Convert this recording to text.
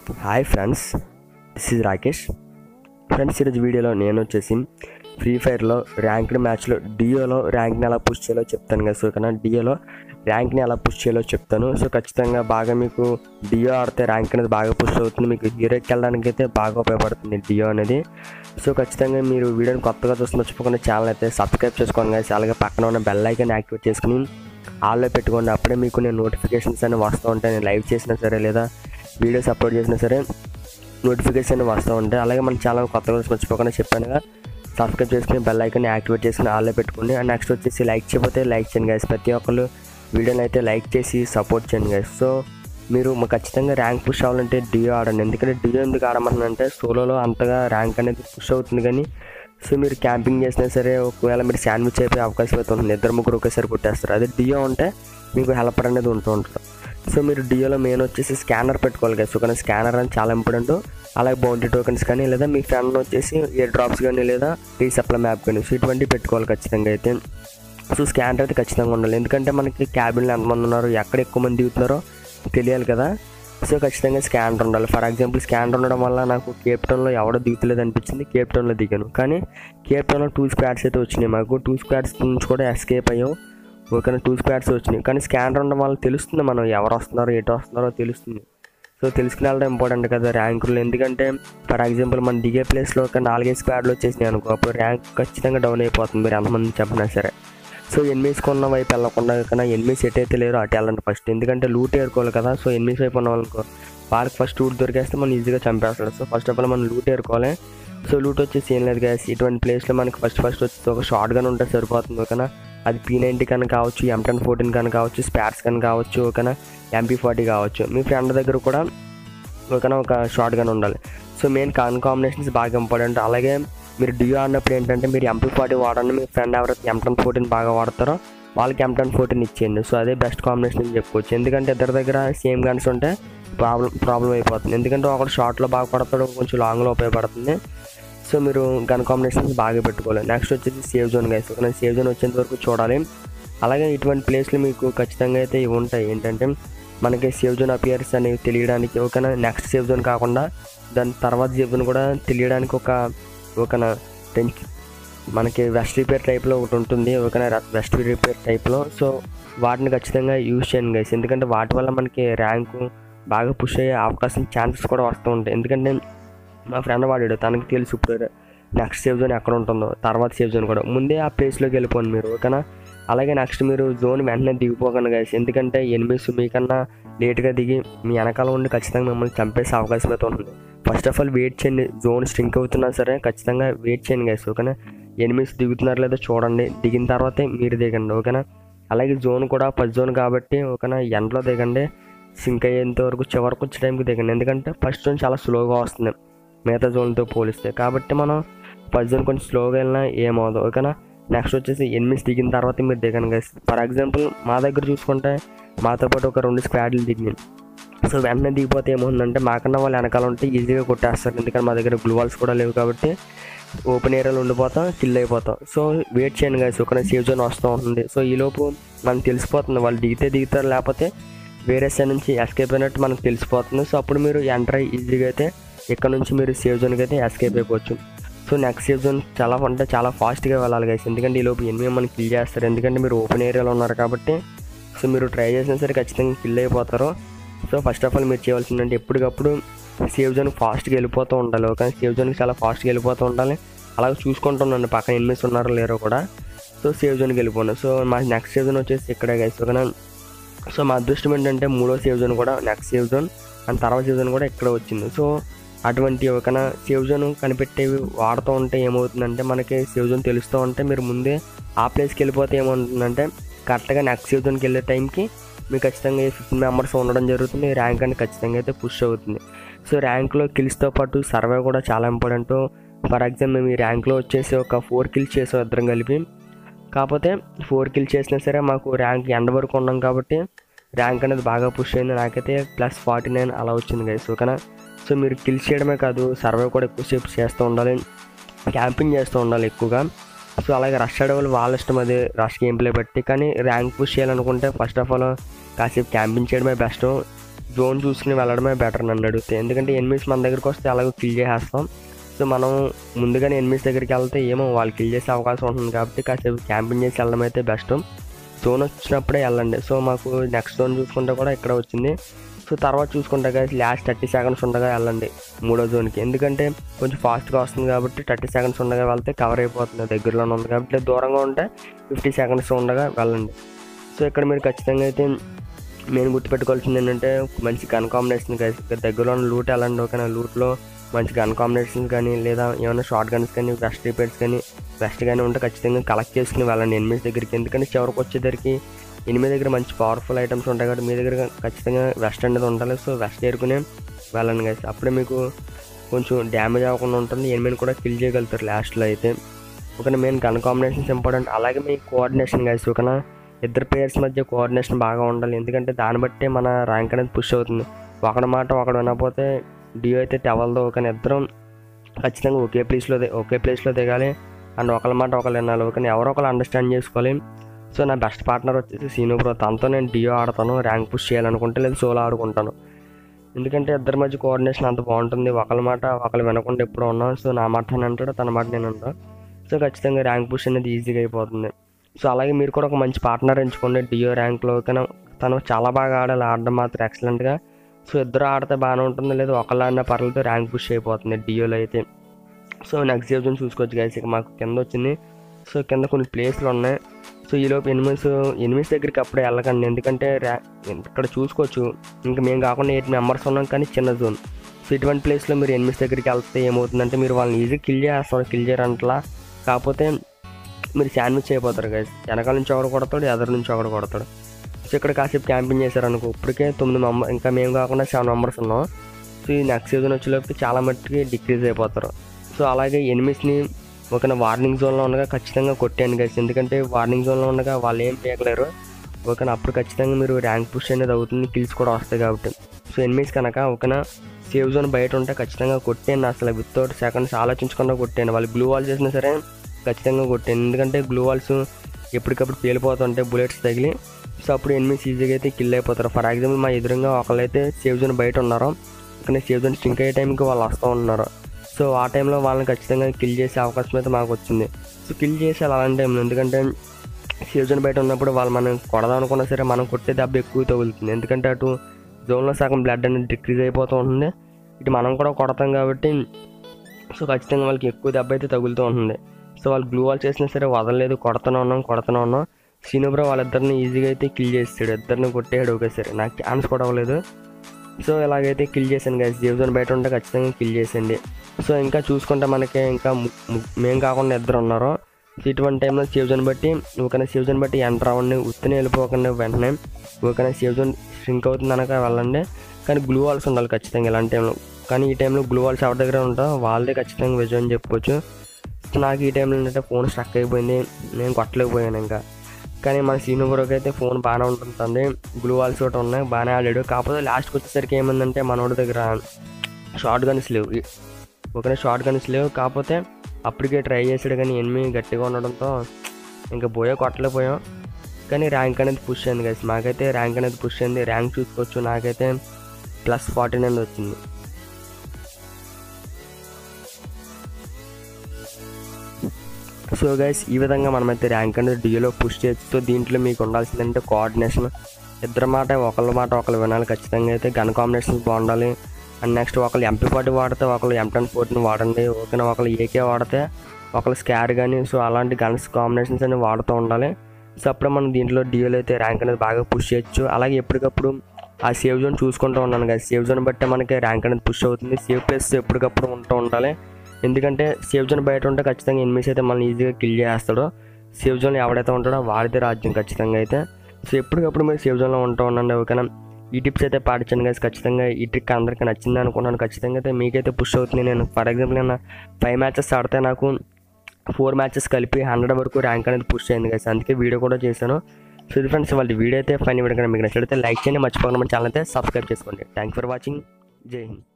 Hi friends this is Rakesh friends ఈరోజు వీడియోలో నేను వచ్చేసి ఫ్రీ ఫైర్లో ర్యాంక్డ్ మ్యాచ్లో డియోలో ర్యాంక్ని ఎలా పుష్ చేయాలో చెప్తాను కదా సో కన్నా డియోలో ర్యాంక్ని ఎలా పుష్ చేయాలో చెప్తాను సో ఖచ్చితంగా బాగా మీకు డియో ఆడితే ర్యాంక్ అనేది బాగా పుష్ అవుతుంది మీకు హీరోకి వెళ్ళడానికి అయితే బాగా ఉపయోగపడుతుంది డియో అనేది సో ఖచ్చితంగా మీరు వీడియోని కొత్తగా చూసి మర్చిపోకుండా ఛానల్ అయితే సబ్స్క్రైబ్ చేసుకోండి guys. అలాగే పక్కన ఉన్న బెల్ ఐకాన్ యాక్టివేట్ చేసుకుని ఆల్లో పెట్టుకోండి అప్పుడే మీకు నేను నోటిఫికేషన్స్ అన్ని వస్తూ ఉంటాయి నేను లైవ్ చేసినా సరే లేదా వీడియోస్ అప్లోడ్ చేసినా సరే నోటిఫికేషన్ వస్తూ ఉంటాయి అలాగే మన ఛానల్ కొత్తగా చూసి మర్చిపోకుండా చెప్పానుగా సబ్స్క్రైబ్ చేసుకుని బెల్ ఐకాన్ యాక్టివేట్ చేసుకుని ఆల్లో పెట్టుకోండి అండ్ నెక్స్ట్ వచ్చేసి లైక్ చేయకపోతే లైక్ చేయండి గైస్ ప్రతి ఒక్కరు వీడియోని అయితే లైక్ చేసి సపోర్ట్ చేయండి గైస్ సో మీరు మా ఖచ్చితంగా ర్యాంక్ పుష్ అవ్వాలంటే డియో ఆడండి ఎందుకంటే డియో ఎందుకు ఆడమంటున్నానంటే సోలోలో అంతగా ర్యాంక్ అనేది పుష్ అవుతుంది కానీ సో మీరు క్యాంపింగ్ చేసినా సరే ఒకవేళ మీరు శాండ్విచ్ అయిపోయే అవకాశం అయితే ఉంటుంది ఇద్దరు ముగ్గురు ఒకేసారి కొట్టేస్తారు అదే డియో ఉంటే మీకు హెల్పర్ అనేది ఉంటూ ఉంటుంది సో మీరు డియోలో మెయిన్ వచ్చేసి స్కానర్ పెట్టుకోవాలి కదా సో కానీ స్కానర్ అని చాలా ఇంపార్టెంట్ అలాగే బౌండరీ టోకెన్స్ కానీ లేదా మీ ఫ్రెండ్ వచ్చేసి ఇయర్ డ్రాప్స్ కానీ లేదా రీసప్లై మ్యాప్ కానీ సో ఇటువంటివి పెట్టుకోవాలి ఖచ్చితంగా అయితే సో స్కానర్ అయితే ఖచ్చితంగా ఉండాలి ఎందుకంటే మనకి క్యాబిన్లో ఎంతమంది ఉన్నారు ఎక్కడ ఎక్కువ మంది దిగుతున్నారో తెలియాలి కదా సో ఖచ్చితంగా స్కానర్ ఉండాలి ఫర్ ఎగ్జాంపుల్ స్కానర్ ఉండడం వల్ల నాకు కేప్ టౌన్లో ఎవడో దిగుతలేదు అనిపించింది కేప్ టౌన్లో దిగాను కానీ కేప్ టౌన్లో టూ స్క్వాడ్స్ అయితే వచ్చినాయి మాకు టూ స్క్వాడ్స్ నుంచి కూడా ఎస్కేప్ అయ్యాం ఓకేనా టూ స్క్వాడ్స్ వచ్చినాయి కానీ స్కానర్ ఉండడం వల్ల తెలుస్తుంది మనం ఎవరు వస్తున్నారో ఎటు వస్తున్నారో తెలుస్తుంది సో తెలుసుకుని వెళ్ళడం ఇంపార్టెంట్ కదా ర్యాంకులు ఎందుకంటే ఫర్ ఎగ్జాంపుల్ మన దిగే ప్లేస్లో ఒక నాలుగైదు స్క్వాడ్లు వచ్చేసినాయి అనుకో అప్పుడు ర్యాంక్ ఖచ్చితంగా డౌన్ అయిపోతుంది మీరు ఎంతమంది చెప్పినా సరే సో ఎనిమిస్ కొన్న వైపు వెళ్ళకుండా కన్నా ఎనిమిస్ ఎట్ అయితే లేరో అటు వెళ్ళండి ఫస్ట్ ఎందుకంటే లూట్ ఏరుకోవాలి కదా సో ఎనిమిస్ వైపు ఉన్న వాళ్ళకు వాళ్ళకి ఫస్ట్ లూట్ దొరికేస్తే మనం ఈజీగా చంపేస్తాడు సో ఫస్ట్ ఆఫ్ ఆల్ మనం లూట్ ఏరుకోవాలి సో లూట్ వచ్చేసి ఏం లేదు గ్యాస్ ఇటువంటి ప్లేస్లో మనకి ఫస్ట్ ఫస్ట్ వచ్చేసి ఒక షార్ట్ గన్ ఉంటే సరిపోతుంది ఓకేనా అది పీ నైంటీ కన్నా కావచ్చు ఎం టెన్ ఫోర్టీన్ కన్నా కావచ్చు స్పాట్స్ కన్నా కావచ్చు ఓకేనా ఎంపీ ఫార్టీ కావచ్చు మీ ఫ్రెండ్ దగ్గర కూడా ఓకేనా ఒక షార్ట్ గన్ ఉండాలి సో మెయిన్ కాన్ కాంబినేషన్స్ బాగా ఇంపార్టెంట్ అలాగే మీరు డియో ఆడినప్పుడు ఏంటంటే మీరు ఎంపీ ఫార్టీ వాడండి మీ ఫ్రెండ్ ఎవరైతే ఎం టెన్ ఫోర్టీన్ బాగా వాడతారో వాళ్ళకి ఎం టెన్ ఫోర్టీన్ ఇచ్చేయండి సో అదే బెస్ట్ కాంబినేషన్ అని చెప్పుకోవచ్చు ఎందుకంటే ఇద్దరి దగ్గర సేమ్ గన్స్ ఉంటే ప్రాబ్లం ప్రాబ్లం అయిపోతుంది ఎందుకంటే ఒకడు షార్ట్లో బాగా పడతాడు కొంచెం లాంగ్లో ఉపయోగపడుతుంది సో మీరు గన్ కాంబినేషన్స్ బాగా పెట్టుకోవాలి నెక్స్ట్ వచ్చేసి సేవ్ జోన్ గైస్ ఒక సేవ్ జోన్ వచ్చేంత వరకు చూడాలి అలాగే ఇటువంటి ప్లేస్లు మీకు ఖచ్చితంగా అయితే ఇవి ఉంటాయి ఏంటంటే మనకి సేవ్ జోన్ అపియర్స్ అనేవి తెలియడానికి ఒకనా నెక్స్ట్ సేవ్ జోన్ కాకుండా దాని తర్వాత సేవ్ జోన్ కూడా తెలియడానికి ఒక ఒకనా టెన్ మనకి వెస్ట్ రిపేర్ టైప్లో ఒకటి ఉంటుంది ఒకనా వెస్ట్ రిపేర్ టైప్లో సో వాటిని ఖచ్చితంగా యూజ్ చేయండి గైస్ ఎందుకంటే వాటి వల్ల మనకి ర్యాంకు బాగా పుష్ అయ్యే అవకాశం ఛాన్సెస్ కూడా వస్తూ ఉంటాయి ఎందుకంటే మా ఫ్రెండ్ వాడాడు తనకి తెలుసు ఇప్పుడు నెక్స్ట్ సేవ్ జోన్ ఎక్కడ ఉంటుందో తర్వాత సేవ్ జోన్ కూడా ముందే ఆ ప్లేస్లోకి వెళ్ళిపోండి మీరు ఓకేనా అలాగే నెక్స్ట్ మీరు జోన్ వెంటనే దిగిపోకండి గైస్ ఎందుకంటే ఎనిమిస్ మీకన్నా లేట్గా దిగి మీ వెనకాల ఉండి ఖచ్చితంగా మిమ్మల్ని చంపేసే అవకాశం అయితే ఉంటుంది ఫస్ట్ ఆఫ్ ఆల్ వెయిట్ చేయండి జోన్ స్ట్రింక్ అవుతున్నా సరే ఖచ్చితంగా వెయిట్ చేయండి గైస్ ఓకేనా ఎనిమిస్ దిగుతున్నారు లేదో చూడండి దిగిన తర్వాతే మీరు దిగండి ఓకేనా అలాగే జోన్ కూడా ఫస్ట్ జోన్ కాబట్టి ఓకేనా ఎండలో దిగండి సింక్ అయ్యేంత వరకు చివరికి వచ్చే టైంకి దిగండి ఎందుకంటే ఫస్ట్ జోన్ చాలా స్లోగా వస్తుంది మిగతా జోన్తో పోలిస్తే కాబట్టి మనం ఫస్ట్ జోన్ కొంచెం స్లోగా వెళ్ళినా ఏమవుదు ఓకేనా నెక్స్ట్ వచ్చేసి ఎనిమిది దిగిన తర్వాత మీరు దిగండి గైస్ ఫర్ ఎగ్జాంపుల్ మా దగ్గర చూసుకుంటే మాతో పాటు ఒక రెండు స్క్వాడ్లు దిగినాయి సో వెంటనే దిగిపోతే ఏమవుతుందంటే మాకన్నా వాళ్ళు వెనకాల ఉంటే ఈజీగా కొట్టేస్తారు ఎందుకంటే మా దగ్గర గ్లూ వాల్స్ కూడా లేవు కాబట్టి ఓపెన్ ఏరియాలో ఉండిపోతాం కిల్ అయిపోతాం సో వెయిట్ చేయండి గైస్ ఒక సేవ్ జోన్ వస్తూ ఉంటుంది సో ఈలోపు మనకు తెలిసిపోతుంది వాళ్ళు దిగితే దిగుతారు లేకపోతే వేరే సైడ్ నుంచి ఎస్కేప్ అయినట్టు మనకు తెలిసిపోతుంది సో అప్పుడు మీరు ఎంటర్ అయ్యి ఈజీగా అయితే ఇక్కడ నుంచి మీరు సేవ్ జోన్కి అయితే ఎస్కేప్ అయిపోవచ్చు సో నెక్స్ట్ సేవ్ జోన్ చాలా అంటే చాలా ఫాస్ట్గా వెళ్ళాలి గైస్ ఎందుకంటే ఈ లోపు ఎనిమిది మనకి కిల్ చేస్తారు ఎందుకంటే మీరు ఓపెన్ ఏరియాలో ఉన్నారు కాబట్టి సో మీరు ట్రై చేసినా సరే ఖచ్చితంగా కిల్ అయిపోతారు సో ఫస్ట్ ఆఫ్ ఆల్ మీరు చేయవలసిందంటే ఎప్పటికప్పుడు సేవ్ జోన్ ఫాస్ట్గా వెళ్ళిపోతూ ఉండాలి కానీ సేవ్ జోన్కి చాలా ఫాస్ట్గా వెళ్ళిపోతూ ఉండాలి అలాగే చూసుకుంటున్నాను పక్కన ఎనిమిస్ ఉన్నారో లేరో కూడా సో సేవ్ జోన్కి వెళ్ళిపోను సో మా నెక్స్ట్ సేవ్ జోన్ వచ్చేసి ఇక్కడే గైస్ ఓకేనా సో మా అదృష్టం ఏంటంటే మూడో సేవ్ జోన్ కూడా నెక్స్ట్ సేవ్ జోన్ అండ్ తర్వాత సేవ్ జోన్ కూడా ఇక్కడ వచ్చింది సో అటువంటి ఒక సేవ్ జోన్ కనిపెట్టేవి వాడుతూ ఉంటే ఏమవుతుందంటే మనకి సేవ్ జోన్ తెలుస్తూ ఉంటే మీరు ముందే ఆ ప్లేస్కి వెళ్ళిపోతే ఏమవుతుందంటే కరెక్ట్గా నెక్స్ట్ సేవ్ జోన్కి వెళ్ళే టైంకి మీకు ఖచ్చితంగా ఫిఫ్టీన్ మెంబర్స్ ఉండడం జరుగుతుంది ర్యాంక్ అనేది ఖచ్చితంగా అయితే పుష్ అవుతుంది సో ర్యాంక్లో కిల్స్తో పాటు సర్వే కూడా చాలా ఇంపార్టెంట్ ఫర్ ఎగ్జాంపుల్ మీ ర్యాంక్లో వచ్చేసి ఒక ఫోర్ కిల్స్ చేసాం ఇద్దరం కలిపి కాకపోతే ఫోర్ కిల్ చేసినా సరే మాకు ర్యాంక్ ఎండ వరకు ఉన్నాం కాబట్టి ర్యాంక్ అనేది బాగా పుష్ అయింది నాకైతే ప్లస్ ఫార్టీ నైన్ అలా వచ్చింది గైస్ ఓకేనా సో మీరు కిల్ చేయడమే కాదు సర్వే కూడా ఎక్కువసేపు చేస్తూ ఉండాలి క్యాంపింగ్ చేస్తూ ఉండాలి ఎక్కువగా సో అలాగే రష్ ఆడేవాళ్ళు వాళ్ళ ఇష్టం అది రష్ గేమ్ ప్లే బట్టి కానీ ర్యాంక్ పుష్ చేయాలనుకుంటే ఫస్ట్ ఆఫ్ ఆల్ కాసేపు క్యాంపింగ్ చేయడమే బెస్ట్ జోన్ చూసుకుని వెళ్ళడమే బెటర్ నన్ను అడిగితే ఎందుకంటే ఎనిమిస్ మన దగ్గరికి వస్తే అలాగే కిల్ చేసేస్తాం సో మనం ముందుగానే ఎనిమిస్ దగ్గరికి వెళ్తే ఏమో వాళ్ళు కిల్ చేసే అవకాశం ఉంటుంది కాబట్టి కాసేపు క్యాంపింగ్ చేసి వెళ్ళడం అయితే బెస్ట్ జోన్ వచ్చినప్పుడే వెళ్ళండి సో మాకు నెక్స్ట్ జోన్ చూసుకుంటే కూడా ఇక్కడ వచ్చింది సో తర్వాత చూసుకుంటే కానీ లాస్ట్ థర్టీ సెకండ్స్ ఉండగా వెళ్ళండి మూడో జోన్కి ఎందుకంటే కొంచెం ఫాస్ట్గా వస్తుంది కాబట్టి థర్టీ సెకండ్స్ ఉండగా వెళ్తే కవర్ అయిపోతుంది దగ్గరలోనే ఉంది కాబట్టి దూరంగా ఉంటే ఫిఫ్టీ సెకండ్స్ ఉండగా వెళ్ళండి సో ఇక్కడ మీరు ఖచ్చితంగా అయితే నేను గుర్తుపెట్టుకోవాల్సింది ఏంటంటే మంచి గన్ కాంబినేషన్ దగ్గరలో ఉన్న లూట్ వెళ్ళండి ఓకేనా లూట్లో మంచి గన్ కాంబినేషన్స్ కానీ లేదా ఏమైనా షార్ట్ గన్స్ కానీ వెస్ట్ రిపేర్స్ కానీ వెస్ట్ కానీ ఉంటే ఖచ్చితంగా కలెక్ట్ చేసుకుని వెళ్ళండి ఎనిమిది దగ్గరికి ఎందుకంటే చివరికి వచ్చేసరికి ఎనిమిది దగ్గర మంచి పవర్ఫుల్ ఐటమ్స్ ఉంటాయి కాబట్టి మీ దగ్గర ఖచ్చితంగా వెస్ట్ అనేది ఉండాలి సో వెస్ట్ ఏరుకునే వెళ్ళండి గైస్ అప్పుడే మీకు కొంచెం డ్యామేజ్ అవ్వకుండా ఉంటుంది ఎనిమిది కూడా కిల్ చేయగలుగుతారు లాస్ట్లో అయితే ఓకేనా మెయిన్ గన్ కాంబినేషన్స్ ఇంపార్టెంట్ అలాగే మీ కోఆర్డినేషన్ గైస్ ఓకేనా ఇద్దరు ప్లేయర్స్ మధ్య కోఆర్డినేషన్ బాగా ఉండాలి ఎందుకంటే దాన్ని బట్టే మన ర్యాంక్ అనేది పుష్ అవుతుంది ఒకడి మాట ఒకడు వినకపోతే డియో అయితే టవల్దో కానీ ఇద్దరం ఖచ్చితంగా ఒకే ప్లేస్లో ఒకే ప్లేస్లో దిగాలి అండ్ ఒకళ్ళ మాట ఒకళ్ళు వినాలి కానీ ఎవరో ఒకళ్ళు అండర్స్టాండ్ చేసుకోవాలి సో నా బెస్ట్ పార్ట్నర్ వచ్చేసి సీను బ్రో తనతో నేను డియో ఆడతాను ర్యాంక్ పుష్ చేయాలనుకుంటే లేదా సోలో ఆడుకుంటాను ఎందుకంటే ఇద్దరి మధ్య కోఆర్డినేషన్ అంత బాగుంటుంది ఒకళ్ళ మాట ఒకళ్ళు వినకుండా ఎప్పుడు ఉన్నాం సో నా మాట అని అంటాడు తన మాట నేను అంటాను సో ఖచ్చితంగా ర్యాంక్ పుష్ అనేది ఈజీగా అయిపోతుంది సో అలాగే మీరు కూడా ఒక మంచి పార్ట్నర్ ఎంచుకోండి డియో ర్యాంక్లో కానీ తను చాలా బాగా ఆడాలి ఆడడం మాత్రం ఎక్సలెంట్గా సో ఇద్దరు ఆడితే బాగానే ఉంటుంది లేదా ఒకళ్ళు ఆడినా పర్లేదు ర్యాంక్ పుష్ అయిపోతుంది డియోలో అయితే సో నెక్స్ట్ సీజన్ చూసుకోవచ్చు గైస్ ఇక మాకు కింద వచ్చింది సో కింద కొన్ని ప్లేస్లు ఉన్నాయి సో ఈలోపు ఎనిమిస్ ఎనిమిస్ దగ్గరికి అప్పుడే వెళ్ళకండి ఎందుకంటే ర్యా ఇక్కడ చూసుకోవచ్చు ఇంకా మేము కాకుండా ఎయిట్ మెంబర్స్ ఉన్నాం కానీ చిన్న జోన్ సో ఇటువంటి ప్లేస్లో మీరు ఎనిమిస్ దగ్గరికి వెళ్తే ఏమవుతుందంటే మీరు వాళ్ళని ఈజీ కిల్ చేస్తారు కిల్ చేయరంటలా కాకపోతే మీరు శాండ్విచ్ అయిపోతారు గైస్ వెనకాల నుంచి ఒకడు కొడతాడు ఎదరు నుంచి ఒకడు కొడతాడు సో ఇక్కడ కాసేపు క్యాంపింగ్ చేశారనుకో ఇప్పటికే తొమ్మిది మెంబర్ ఇంకా మేము కాకుండా సెవెన్ మెంబర్స్ ఉన్నాం సో ఈ నెక్స్ట్ సీజన్ వచ్చేలోపు చాలా మట్టుకి డిక్రీజ్ అయిపోతారు సో అలాగే ఎనిమిస్ని ఒక వార్నింగ్ జోన్లో ఉండగా ఖచ్చితంగా కొట్టేయండి గైస్ ఎందుకంటే వార్నింగ్ జోన్లో ఉండగా వాళ్ళు ఏం పీకలేరు ఓకే అప్పుడు ఖచ్చితంగా మీరు ర్యాంక్ పుష్ అనేది అవుతుంది కిల్స్ కూడా వస్తాయి కాబట్టి సో ఎనిమిస్ కనుక ఒకన సేవ్ జోన్ బయట ఉంటే ఖచ్చితంగా కొట్టేయండి అసలు వితౌట్ సెకండ్స్ ఆలోచించకుండా కొట్టేయండి వాళ్ళు గ్లూ వాల్ చేసినా సరే ఖచ్చితంగా కొట్టేయండి ఎందుకంటే గ్లూ వాల్స్ ఎప్పటికప్పుడు పేలిపోతుంటాయి బుల్లెట్స్ తగిలి సో అప్పుడు ఎనిమిస్ ఈజీగా అయితే కిల్ అయిపోతారు ఫర్ ఎగ్జాంపుల్ మా ఎదురుగా ఒకళ్ళైతే సేవ్ జోన్ బయట ఉన్నారు కానీ సేవ్ జోన్ స్టింక్ అయ్యే టైంకి వాళ్ళు వస్తూ ఉన్నారు సో ఆ టైంలో వాళ్ళని ఖచ్చితంగా కిల్ చేసే అవకాశం అయితే మాకు వచ్చింది సో కిల్ చేసేయాలి అలాంటి టైంలో ఎందుకంటే సీజన్ బయట ఉన్నప్పుడు వాళ్ళు మనం కొడదాం అనుకున్నా సరే మనం కొట్టే దెబ్బ ఎక్కువ తగులుతుంది ఎందుకంటే అటు జోన్లో సగం బ్లడ్ అనేది డిక్రీజ్ అయిపోతూ ఉంటుంది ఇటు మనం కూడా కొడతాం కాబట్టి సో ఖచ్చితంగా వాళ్ళకి ఎక్కువ దెబ్బ అయితే తగులుతూ ఉంటుంది సో వాళ్ళు గ్లూ వాల్ చేసినా సరే వదలలేదు కొడుతూనే ఉన్నాం కొడుతూనే ఉన్నాం సీనోబ్రో వాళ్ళిద్దరిని ఈజీగా అయితే కిల్ చేస్తాడు ఇద్దరిని కొట్టేయడు ఒకేసారి నాకు ఛాన్స్ కూడా అవ్వలేదు సో ఇలాగైతే కిల్ చేశాను గైస్ జీవ్ జోన్ బయట ఉంటే ఖచ్చితంగా కిల్ చేసేయండి సో ఇంకా చూసుకుంటే మనకి ఇంకా ము- ము- మేము కాకుండా ఇద్దరు ఉన్నారు సో ఇటువంటి టైంలో సేవ్ జోన్ బట్టి ఒకనే సేవ్ జోన్ బట్టి ఎంటర్ అవ్వండి ఉత్తిని వెళ్ళిపోకుండా వెంటనే ఒకనే సేవ్ జోన్ ష్రింక్ అవుతుంది అనక వెళ్ళండి కానీ గ్లూ వాల్స్ ఉండాలి ఖచ్చితంగా ఇలాంటి టైంలో కానీ ఈ టైంలో గ్లూ వాల్స్ ఎవరి దగ్గర ఉంటా వాళ్ళదే ఖచ్చితంగా విజయం చెప్పుకోవచ్చు సో నాకు ఈ టైంలో ఏంటంటే ఫోన్ స్ట్రక్ అయిపోయింది నేను కొట్టలేకపోయాను ఇంకా కానీ మన సీను బ్రోకి అయితే ఫోన్ బాగానే ఉంటుంది గ్లూ వాల్స్ ఒకటి ఉన్నాయి బాగానే ఆడాడు కాకపోతే లాస్ట్కి వచ్చేసరికి ఏమైందంటే మనోడి దగ్గర షార్ట్ గన్స్ లేవు ఒకనే షార్ట్ గన్స్ లేవు కాకపోతే అప్పటికే ట్రై చేసాడు కానీ ఎనిమిది గట్టిగా ఉండడంతో ఇంకా పోయా కొట్టలేకపోయాం కానీ ర్యాంక్ అనేది పుష్ అయింది కదా మాకైతే ర్యాంక్ అనేది పుష్ అయింది ర్యాంక్ చూసుకోవచ్చు నాకైతే ప్లస్ ఫార్టీ నైన్ వచ్చింది సో గైస్ ఈ విధంగా మనమైతే ర్యాంక్ అనేది డియోలో పుష్ చేయొచ్చు సో దీంట్లో మీకు ఉండాల్సిందంటే కోఆర్డినేషన్ ఇద్దరు మాట ఒకళ్ళ మాట ఒకళ్ళు వినాలి ఖచ్చితంగా అయితే గన్ కాంబినేషన్స్ బాగుండాలి అండ్ నెక్స్ట్ ఒకళ్ళు ఎంపీ ఫార్టీ వాడితే ఒకళ్ళు ఎంటన్ ఫోర్టీని వాడండి ఓకేనా ఒకళ్ళు ఏకే వాడితే ఒకళ్ళు స్కార్ కానీ సో అలాంటి గన్స్ కాంబినేషన్స్ అనేవి వాడుతూ ఉండాలి సో అప్పుడు మనం దీంట్లో డియోలో అయితే ర్యాంక్ అనేది బాగా పుష్ చేయొచ్చు అలాగే ఎప్పటికప్పుడు ఆ సేవ్ జోన్ చూసుకుంటూ ఉన్నాను కదా సేవ్ జోన్ బట్టే మనకి ర్యాంక్ అనేది పుష్ అవుతుంది సేవ్ ప్లేస్ ఎప్పటికప్పుడు ఉంటూ ఉండాలి ఎందుకంటే సేవ్ జోన్ బయట ఉంటే ఖచ్చితంగా ఎనిమిస్ అయితే మనల్ని ఈజీగా కిల్ చేస్తాడు సేవ్ జోన్ ఎవడైతే ఉంటాడో వాడితే రాజ్యం ఖచ్చితంగా అయితే సో ఎప్పటికప్పుడు మీరు సేవ్ జోన్లో ఉంటూ ఉండండి ఓకేనా ఈ టిప్స్ అయితే పాటించాను కదా ఖచ్చితంగా ఈ ట్రిక్ అందరికీ నచ్చింది అనుకున్నాను ఖచ్చితంగా అయితే మీకైతే పుష్ అవుతుంది నేను ఫర్ ఎగ్జాంపుల్ నేను ఫైవ్ మ్యాచెస్ ఆడితే నాకు ఫోర్ మ్యాచెస్ కలిపి హండ్రెడ్ వరకు ర్యాంక్ అనేది పుష్ అయింది కదా అందుకే వీడియో కూడా చేశాను సో ఇది ఫ్రెండ్స్ వాళ్ళ వీడియో అయితే ఫైన్ వీడియో కనుక మీకు నచ్చితే లైక్ చేయండి మర్చిపోకుండా మన ఛానల్ అయితే సబ్స్క్రైబ్ చేసుకోండి థ్యాంక్ ఫర్ వాచింగ్ జై హింద్